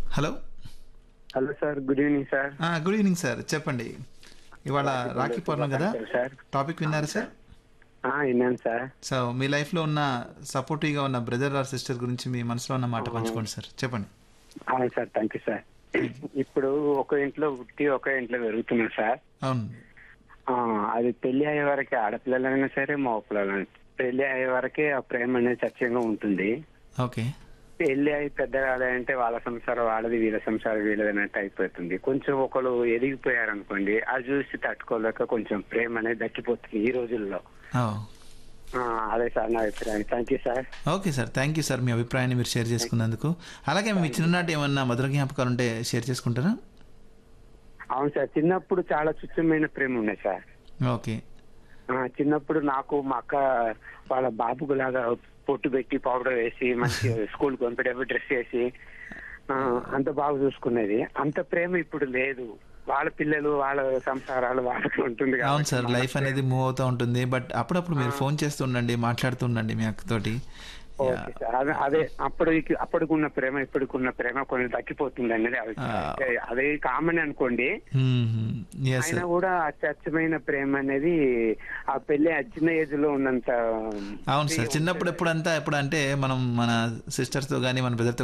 Hello hello sir good evening sir good evening sir చెప్పండి ఇవాళ రాఖీ పౌర్ణమి కదా సార్ టాపిక్ విన్నారు సార్ ఆ, విన్నాను సార్ సో మీ లైఫ్లో ఉన్న సపోర్టివ్గా ఉన్న బ్రదర్ ఆర్ సిస్టర్ గురించి మీ మనసులో ఉన్న మాట పంచుకోండి సార్ చెప్పండి అవును సార్ థ్యాంక్ యూ సార్ ఇప్పుడు ఒక ఇంట్లో పుట్టి ఒక ఇంట్లో పెరుగుతున్నాం సార్ అవును ఆ, అది పెళ్లి అయ్యే వరకే ఆడపిల్లలైనా సరే మా పిల్లలైనా పెళ్లి అయ్యే వరకే ఆ ప్రేమ అనేది సత్యంగా ఉంటుంది ఓకే పెళ్లి అయి పెద్దగా అంటే వాళ్ళ సంసారం వాళ్ళది వీళ్ళ సంసారం వీళ్ళది అన్నట్టు అయిపోతుంది కొంచెం ఒకరు ఎదిగిపోయారు అనుకోండి అది చూసి తట్టుకోలేక కొంచెం ప్రేమ అనేది దక్కిపోతుంది ఈ రోజుల్లో ఓ. ఆ, అదే సార్ నా అభిప్రాయం thank you sir okay sir thank you sir మీ అభిప్రాయాన్ని మీరు షేర్ చేసుకున్నందుకు అలాగే మీ చిన్ననాటి ఏమన్నా మధుర జ్ఞాపకాలు ఉంటే షేర్ చేసుకుంటారా అవును సార్ చిన్నప్పుడు చాలా చుచ్చమైన ప్రేమ ఉన్నాయి సార్ ఓకే ఆ, చిన్నప్పుడు నాకు మా అక్క వాళ్ళ బాబుకు లాగా పొట్టు పెట్టి పౌడర్ వేసి మంచి స్కూల్ పంపేటప్పుడు డ్రెస్ వేసి ఆ, అంత బాగా చూసుకునేది అంత ప్రేమ ఇప్పుడు లేదు వాళ్ళ పిల్లలు వాళ్ళ సంసారాలు వాళ్ళకి ఉంటుంది అవును కాబట్టి సార్ మన లైఫ్ ప్రేమ- అనేది మూవ్ అవుతూ ఉంటుంది బట్ అప్పుడప్పుడు మీరు ఫోన్ చేస్తూ ఉండండి మాట్లాడుతూ ఉండండి మీ అక్కతోటి ఓకే సార్ అదే అదే అప్పటికి అప్పటికున్న ప్రేమ ఇప్పటికున్న ప్రేమ కొన్ని తగ్గిపోతుంది అనేది అభిప్రాయం. ఆ. అంటే అదే కామన్ అనుకోండి ఎస్ అయినా కూడా ఆ స్వచ్ఛమైన ప్రేమ అనేది ఆ పెళ్లి ఆ చిన్న ఏజ్ లో ఉన్నంత అవును సార్ చిన్నప్పుడు ఎప్పుడంతా ఎప్పుడు అంటే మనం మన సిస్టర్స్తో కానీ మన బ్రదర్తో